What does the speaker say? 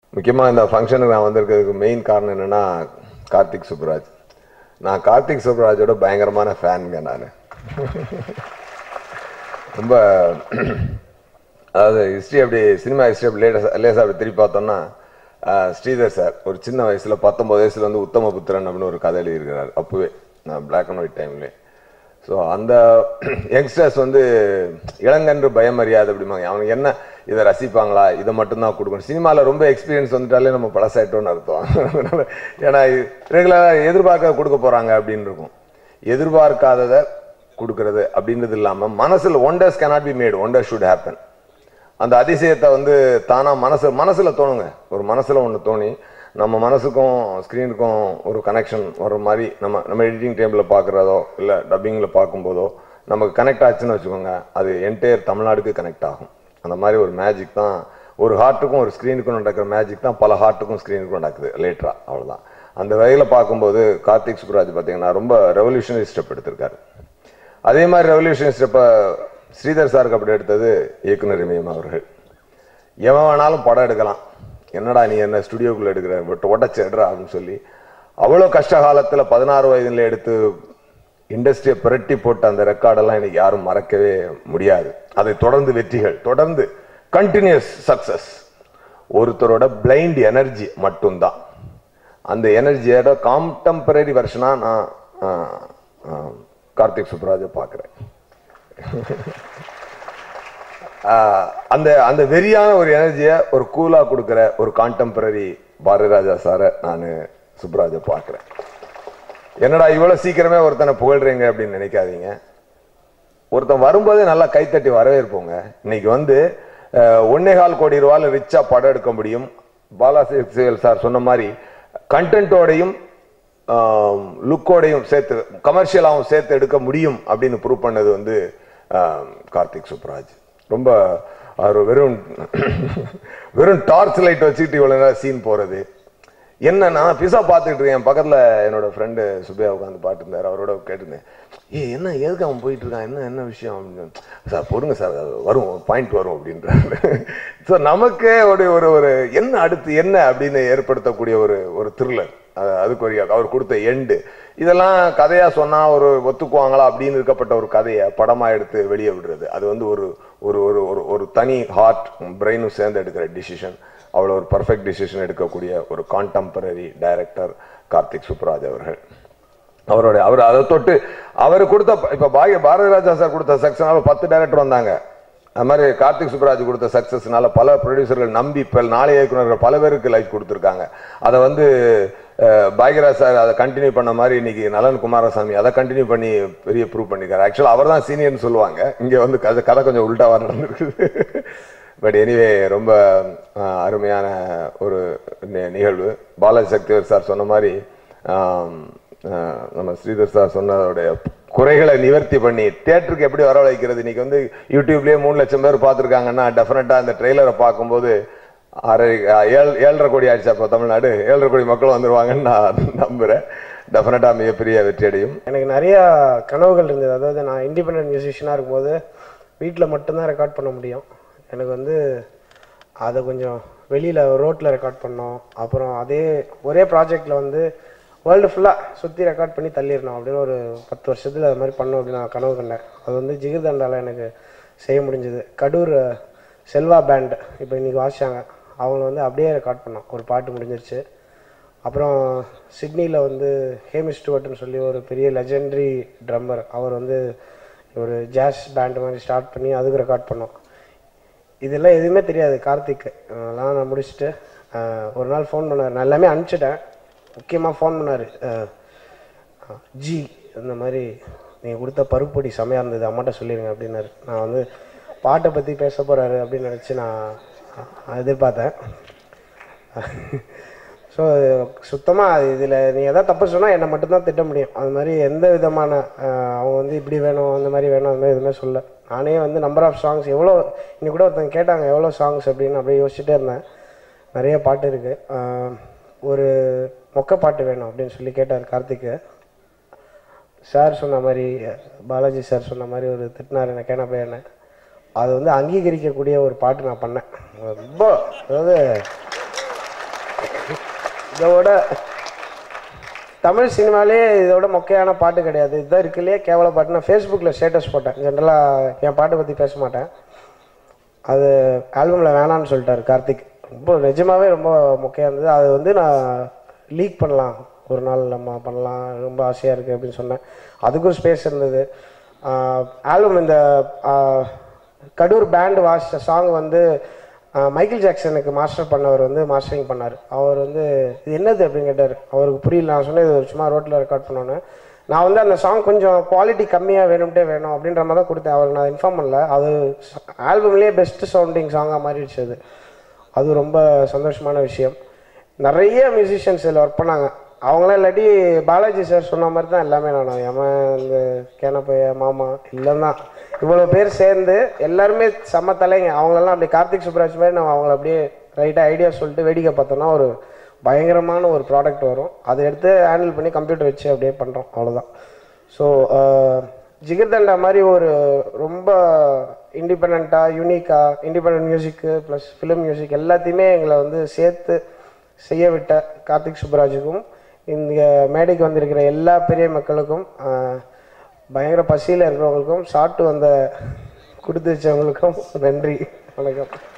முக்கியமாக இந்த ஃபங்க்ஷனுக்கு நான் வந்திருக்கிறதுக்கு மெயின் காரணம் என்னென்னா கார்த்திக் சுப்ராஜ் நான் கார்த்திக் சுப்ராஜோட பயங்கரமான ஃபேனுங்க நான் ரொம்ப அதாவது ஹிஸ்ட்ரி அப்படி சினிமா ஹிஸ்ட்ரி அப்படி லேட்டஸ்ட் லேசாக அப்படி திருப்பி பார்த்தோம்னா ஆஹ், ஸ்ரீதர் சார் ஒரு சின்ன வயசில் பத்தொம்பது வயசுல வந்து உத்தமபுத்திரன் அப்படின்னு ஒரு கதை எழுதியிருக்கிறார் அப்போவே நான் பிளாக் அண்ட் ஒயிட் டைம்லேயே ஸோ அந்த யங்ஸ்டர்ஸ் வந்து இளங்கன்று பயம் அறியாது அப்படிம்பாங்க அவனுக்கு என்ன இதை ரசிப்பாங்களா இதை மட்டும்தான் கொடுக்கணும் சினிமாவில் ரொம்ப எக்ஸ்பீரியன்ஸ் வந்துட்டாலே நம்ம பழசாயிட்டோம்னு அர்த்தம் அதனால ஏன்னா ரெகுலராக எதிர்பார்க்க கொடுக்க போகிறாங்க அப்படின்னு இருக்கும் எதிர்பார்க்காததை கொடுக்கறது அப்படின்றது இல்லாமல் மனசில் wonders cannot be made wonder should happen அந்த அதிசயத்தை வந்து தானா மனசு மனசுல தோணுங்க ஒரு மனசுல ஒன்று தோணி நம்ம மனசுக்கும் ஸ்க்ரீனுக்கும் ஒரு கனெக்ஷன் வர மாதிரி நம்ம நம்ம எடிட்டிங் டேபிளில் பார்க்குறதோ இல்லை டப்பிங்கில் பார்க்கும்போதோ நமக்கு கனெக்ட் ஆச்சுன்னு வச்சுக்கோங்க அது என்டையர் தமிழ்நாடுக்கு கனெக்ட் ஆகும் அந்த மாதிரி ஒரு மேஜிக் தான் ஒரு ஹார்ட்டுக்கும் ஒரு ஸ்க்ரீனுக்கும் நடக்கிற மேஜிக் தான் பல ஹார்ட்டுக்கும் ஸ்க்ரீனுக்கும் நடக்குது லேட்டரா அவ்வளவுதான் அந்த வகையில் பார்க்கும்போது கார்த்திக் சுப்ராஜ் பார்த்தீங்கன்னா ரொம்ப ரெவல்யூஷனரி ஸ்டெப் எடுத்திருக்காரு அதே மாதிரி ரெவல்யூஷன் ஸ்டெப்பை ஸ்ரீதர் சாருக்கு அப்படி எடுத்தது இயக்குனர் இமயம் அவர்கள் எவன் வேணாலும் படம் எடுக்கலாம் என்னடா நீ என்ன ஸ்டுடியோக்குள்ள எடுக்கிற பட் உடச்சு எடுறா அப்படின்னு சொல்லி அவ்வளோ கஷ்ட காலத்தில் பதினாறு வயதுல எடுத்து இண்டஸ்ட்ரியை புரட்டி போட்ட அந்த ரெக்கார்டெல்லாம் இன்னைக்கு யாரும் மறக்கவே முடியாது அதை தொடர்ந்து வெற்றிகள் தொடர்ந்து கண்டினியூஸ் சக்சஸ் ஒருத்தரோட பிளைண்ட் எனர்ஜி மட்டும்தான் அந்த எனர்ஜியோட காம்டெம்பரரி வெர்ஷனா நான் ஆ, ஆ, கார்த்திக் சுப்ராஜை பார்க்குறேன் அந்த அந்த வெறியான ஒரு எனர்ஜியை ஒரு கூலா கொடுக்குற ஒரு கான்டெம்பரரி பாரதிராஜா சாரை நான் சுப்ராஜை பார்க்குறேன் என்னடா இவ்வளவு சீக்கிரமே ஒருத்தனை புகழ்றீங்க அப்படின்னு நினைக்காதீங்க ஒருத்தன் வரும்போதே நல்லா கைத்தட்டி வரவேற்போங்க இன்னைக்கு வந்து அஹ், ஒண்ணே கால் கோடி ரூபாயில ரிச்சா படம் எடுக்க முடியும் பாலாசிவல் சார் சொன்ன மாதிரி கண்டென்ட்டோடையும் லுக்கோடையும் சேர்த்து கமர்ஷியலாகவும் சேர்த்து எடுக்க முடியும் அப்படின்னு ப்ரூவ் பண்ணது வந்து ஆம், கார்த்திக் சுப்ராஜ் ரொம்ப அவர் வெறும் வெறும் டார்ச் லைட் வச்சுக்கிட்டு இவ்வளோ நேரம் சீன் போறது என்ன நான் பிசா பார்த்துட்டு இருக்கேன் பக்கத்தில் என்னோட ஃப்ரெண்டு சுபியா உட்காந்து பாட்டு இருந்தார் அவரோட கேட்டிருந்தேன் ஏ என்ன எதுக்கு அவன் போயிட்டு இருக்கான் என்ன என்ன விஷயம் அப்படின்னு சார் பொறுங்க சார் அது வரும் பாயிண்ட் வரும் அப்படின்றாரு ஸோ நமக்கே ஒரு ஒரு ஒரு என்ன அடுத்து என்ன அப்படின்னு ஏற்படுத்தக்கூடிய ஒரு ஒரு த்ரில்லர் அதுக்குரிய அவர் கொடுத்த எண்டு இதெல்லாம் கதையா சொன்னா ஒரு ஒத்துக்குவாங்களா அப்படின்னு இருக்கப்பட்ட ஒரு கதையை படமா எடுத்து வெளியே விடுறது அது வந்து ஒரு ஒரு ஒரு ஒரு ஒரு தனி ஹார்ட் பிரெயினும் சேர்ந்து எடுக்கிற டிசிஷன் அவ்வளோ ஒரு பர்ஃபெக்ட் டிசிஷன் எடுக்கக்கூடிய ஒரு கான்டெம்பரரி டைரக்டர் கார்த்திக் சுப்ராஜ் அவர்கள் அவருடைய அவர் அதை தொட்டு அவர் கொடுத்த இப்ப பாகிய பாரதி ராஜா சார் கொடுத்த சக்சஸ்னால பத்து டைரக்டர் வந்தாங்க அது மாதிரி கார்த்திக் சுப்ராஜ் கொடுத்த சக்சஸ்னால பல ப்ரொடியூசர்கள் நம்பி இப்ப நாளைய இயக்குனர்கள் பல பேருக்கு லைஃப் கொடுத்துருக்காங்க அதை வந்து அஹ், பாக்யராஜ் சார் அதை கண்டினியூ பண்ண மாதிரி இன்னைக்கு நலன் குமாரசாமி அதை கண்டினியூ பண்ணி பெரிய ப்ரூவ் பண்ணிருக்காரு ஆக்சுவலாக அவர் தான் சீனியர்னு சொல்லுவாங்க இங்க வந்து கதை கதை கொஞ்சம் உல்டாவா நடந்திருக்குது பட் எனிவே ரொம்ப அஹ், அருமையான ஒரு நி- நிகழ்வு பாலாஜி சக்திவர் சார் சொன்ன மாதிரி ஆம், அஹ், நம்ம ஸ்ரீதர் சார் சொன்னதோடைய குறைகளை நிவர்த்தி பண்ணி தியேட்டருக்கு எப்படி வரவழைக்கிறது இன்னைக்கு வந்து யூடியூப்லயே மூணு லட்சம் பேர் பார்த்துருக்காங்கன்னா டெஃபினட்டா அந்த ட்ரெய்லரை பார்க்கும்போது அரை ஏழு ஏழரை கோடி ஆயிடுச்சு அப்போ தமிழ்நாடு ஏழரை கோடி மக்கள் வந்துருவாங்கன்னு நான் நம்புறேன் டெஃபினட்டா மிகப்பெரிய வெற்றி அடையும் எனக்கு நிறையா கனவுகள் இருந்தது அதாவது நான் இண்டிபெண்ட் மியூசிஷியனாக இருக்கும்போது வீட்டில் மட்டும்தான் ரெக்கார்ட் பண்ண முடியும் எனக்கு வந்து அதை கொஞ்சம் வெளியில் ரோட்டில் ரெக்கார்ட் பண்ணோம் அப்புறம் அதே ஒரே ப்ராஜெக்டில் வந்து வேர்ல்டு ஃபுல்லாக சுற்றி ரெக்கார்ட் பண்ணி தள்ளிடணும் அப்படின்னு ஒரு பத்து வருஷத்தில் அது மாதிரி பண்ணோம் அப்படின்னு நான் கனவு கண்டேன் அது வந்து ஜிகிர்தண்டால எனக்கு செய்ய முடிஞ்சது கடூர் அஹ், செல்வா பேண்ட் இப்போ இன்றைக்கி வாசிச்சாங்க அவங்க வந்து அப்படியே ரெக்கார்ட் பண்ணோம் ஒரு பாட்டு முடிஞ்சிருச்சு அப்புறம் சிட்னியில் வந்து ஹேமிஸ் ஸ்டுவர்ட்னு சொல்லி ஒரு பெரிய லெஜெண்டரி ட்ரம்மர் அவர் வந்து ஒரு ஜாஸ் பேண்ட் மாதிரி ஸ்டார்ட் பண்ணி அதுக்கு ரெக்கார்ட் பண்ணோம் இதெல்லாம் எதுவுமே தெரியாது கார்த்திக் அதெல்லாம் நான் முடிச்சுட்டு அஹ், ஒரு நாள் ஃபோன் பண்ணார் நான் எல்லாமே அனுப்பிச்சிட்டேன் முக்கியமாக ஃபோன் பண்ணார் ஜி இந்த மாதிரி நீங்கள் கொடுத்த பருப்பொடி செமையாக இருந்தது அம்மாட்ட சொல்லிடுங்க அப்படின்னாரு நான் வந்து பாட்டை பற்றி பேச போகிறாரு அப்படின்னு நினச்சி நான் அஹ், எதிர்பார்த்தேன் ஸோ சுத்தமாக இதில் நீ எதாவது தப்பு சொன்னால் என்னை மட்டும்தான் திட்ட முடியும் அது மாதிரி எந்த விதமான அஹ், அவங்க வந்து இப்படி வேணும் அந்த மாதிரி வேணும் அந்த மாதிரி எதுவுமே சொல்ல நானே வந்து நம்பர் ஆஃப் சாங்ஸ் எவ்வளோ இன்னைக்கு கூட ஒருத்தங்க கேட்டாங்க எவ்வளோ சாங்ஸ் அப்படின்னு அப்படியே யோசிச்சுட்டே இருந்தேன் நிறைய பாட்டு இருக்குது ஒரு மொக்க பாட்டு வேணும் அப்படின்னு சொல்லி கேட்டார் கார்த்திக்கு சார் சொன்ன மாதிரி பாலாஜி சார் சொன்ன மாதிரி ஒரு திட்டினார் என்ன கேன பையனை அது வந்து அங்கீகரிக்கக்கூடிய ஒரு பாட்டு நான் பண்ணேன் ரொம்ப அதாவது இதோட தமிழ் சினிமாலே இதோட மொக்கையான பாட்டு கிடையாது இதுதான் இருக்குல்லையே கேவல பாட்டு நான் ஃபேஸ்புக்கில் ஸ்டேட்டஸ் போட்டேன் ஜென்ரலாக என் பாட்டை பற்றி பேச மாட்டேன் அது ஆல்பமில் வேணான்னு சொல்லிட்டாரு கார்த்திக் ரொம்ப நிஜமாவே ரொம்ப மொக்கையாக இருந்தது அது வந்து நான் லீக் பண்ணலாம் ஒரு நாள் நம்ம பண்ணலாம் ரொம்ப ஆசையாக இருக்குது அப்படின்னு சொன்னேன் அதுக்கும் ஸ்பேஸ் இருந்தது ஆல்பம் இந்த ஆஹ், கடூர் பேண்ட் வாசித்த சாங் வந்து ஆஹ், மைக்கேல் ஜாக்சனுக்கு மாஸ்டர் பண்ணவர் வந்து மாஸ்டரிங் பண்ணார் அவர் வந்து இது என்னது அப்படின்னு கேட்டார் அவருக்கு புரியல நான் சொன்னேன் இது ஒரு சும்மா ரோட்டில் ரெக்கார்ட் பண்ணோன்னு நான் வந்து அந்த சாங் கொஞ்சம் குவாலிட்டி கம்மியாக வேணும்ட்டே வேணும் அப்படின்ற மாதிரி தான் கொடுத்தேன் அவருக்கு நான் இன்ஃபார்ம் பண்ணல அது ஆல்பம்லேயே பெஸ்ட் சவுண்டிங் சாங்காக மாறிடுச்சு அது அது ரொம்ப சந்தோஷமான விஷயம் நிறைய மியூசிஷியன்ஸ் இதில் ஒர்க் பண்ணாங்க அவங்களாம் இல்லாட்டி பாலாஜி சார் சொன்ன மாதிரி தான் எல்லாமே நான் எமன் இந்த கேனப்பைய மாமா இல்லைன்னா இவ்வளோ பேர் சேர்ந்து எல்லாருமே செம்ம தலைங்க அவங்களெல்லாம் அப்படியே கார்த்திக் சுப்ராஜ் மாதிரி நம்ம அவங்கள அப்படியே ரைட்டாக ஐடியா சொல்லிட்டு வேடிக்கை பார்த்தோன்னா ஒரு பயங்கரமான ஒரு ப்ராடக்ட் வரும் அதை எடுத்து ஹேண்டில் பண்ணி கம்ப்யூட்டர் வச்சு அப்படியே பண்ணுறோம் அவ்வளோதான் ஸோ ஜிகர்தண்டா மாதிரி ஒரு ரொம்ப இண்டிபெண்ட்டாக யூனிக்காக இண்டிபெண்ட் மியூசிக்கு ப்ளஸ் ஃபிலிம் மியூசிக் எல்லாத்தையுமே எங்களை வந்து சேர்த்து செய்ய விட்ட கார்த்திக் சுப்ராஜுக்கும் இந்த மேடைக்கு வந்திருக்கிற எல்லா பெரிய மக்களுக்கும் ஆஹ், பயங்கர பசியில் இருக்கிறவங்களுக்கும் சாப்பிட்டு வந்த கொடுத்து வச்சவங்களுக்கும் நன்றி வணக்கம்